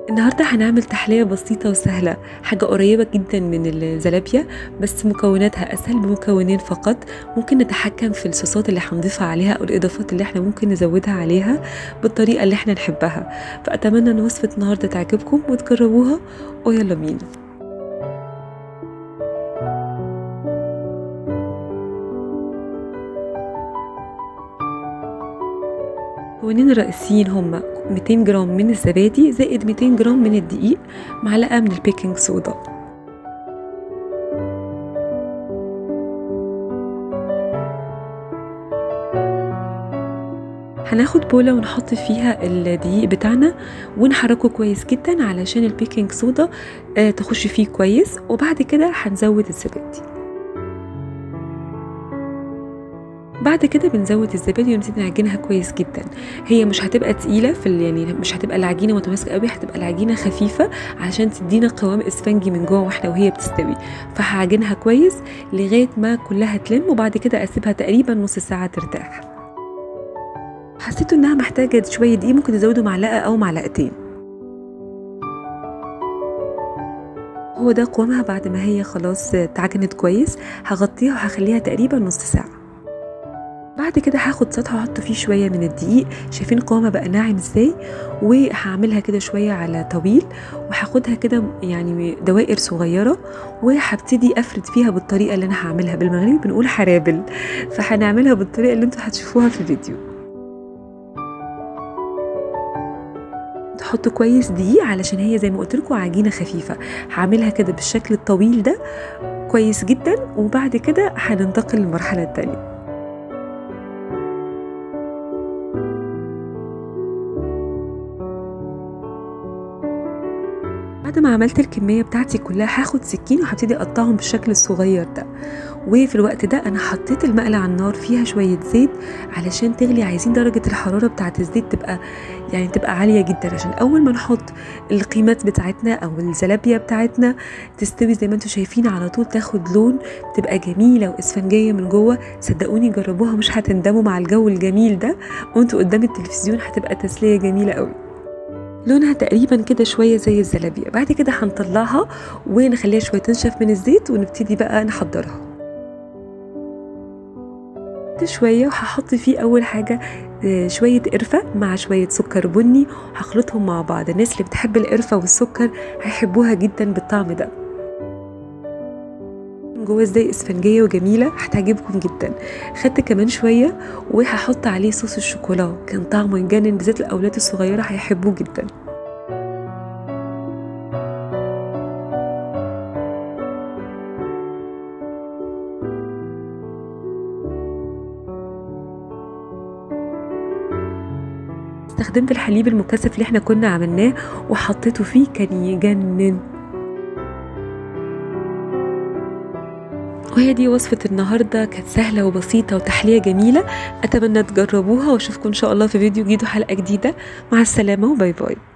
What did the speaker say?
النهاردة هنعمل تحلية بسيطة وسهلة حاجة قريبة جدا من الزلابية بس مكوناتها أسهل بمكونين فقط ممكن نتحكم في الصوصات اللي هنضيفها عليها أو الإضافات اللي احنا ممكن نزودها عليها بالطريقة اللي احنا نحبها فأتمنى أن وصفة النهاردة تعجبكم وتجربوها ويلا بينا المكونين الرئيسيين هما 200 جرام من الزبادي زائد 200 جرام من الدقيق معلقة من البيكنج صودا هناخد بولة ونحط فيها الدقيق بتاعنا ونحركه كويس جدا علشان البيكنج صودا تخش فيه كويس وبعد كده هنزود الزبادي بعد كده بنزود الزبادي ونبتدي نعجنها كويس جدا هي مش هتبقى تقيله في يعني مش هتبقى العجينه متماسكه قوي هتبقى العجينه خفيفه عشان تدينا قوام اسفنجي من جوه واحنا وهي بتستوي فهعجنها كويس لغايه ما كلها تلم وبعد كده اسيبها تقريبا نص ساعه ترتاح حسيت انها محتاجه شويه دقيق ممكن تزودوا معلقه او معلقتين هو ده قوامها بعد ما هي خلاص اتعجنت كويس هغطيها وهخليها تقريبا نص ساعه بعد كده هاخد سطح واحط فيه شويه من الدقيق شايفين قوامها بقى ناعم ازاي وهعملها كده شويه على طويل وهاخدها كده يعني دوائر صغيره وهبتدي افرد فيها بالطريقه اللي انا هعملها بالمغربي بنقول حرابل فهنعملها بالطريقه اللي انتوا هتشوفوها في الفيديو تحطوا كويس دقيق علشان هي زي ما قلت لكم عجينه خفيفه هعملها كده بالشكل الطويل ده كويس جدا وبعد كده هننتقل للمرحله الثانيه بعد ما عملت الكمية بتاعتي كلها هاخد سكين وهبتدي اقطعهم بالشكل الصغير ده وفي الوقت ده انا حطيت المقلة على النار فيها شوية زيت علشان تغلي عايزين درجة الحرارة بتاعت الزيت تبقى يعني تبقى عالية جدا عشان اول ما نحط القيمات بتاعتنا او الزلابية بتاعتنا تستوي زي ما انتم شايفين على طول تاخد لون تبقى جميلة واسفنجية من جوه صدقوني جربوها مش هتندموا مع الجو الجميل ده وانتوا قدام التلفزيون هتبقى تسلية جميلة قوي لونها تقريبا كده شويه زي الزلابيه بعد كده هنطلعها ونخليها شويه تنشف من الزيت ونبتدي بقى نحضرها شويه وهحط فيه اول حاجه شويه قرفه مع شويه سكر بني هخلطهم مع بعض الناس اللي بتحب القرفه والسكر هيحبوها جدا بالطعم ده جوه ازاي اسفنجيه وجميله هتعجبكم جدا خدت كمان شويه وهحط عليه صوص الشوكولا كان طعمه يجنن بالذات الاولاد الصغيره هيحبوه جدا استخدمت الحليب المكثف اللي احنا كنا عملناه وحطيته فيه كان يجنن وهي دي وصفة النهاردة كانت سهلة وبسيطة وتحلية جميلة أتمنى تجربوها وأشوفكم إن شاء الله في فيديو جديد وحلقة جديدة مع السلامة وباي باي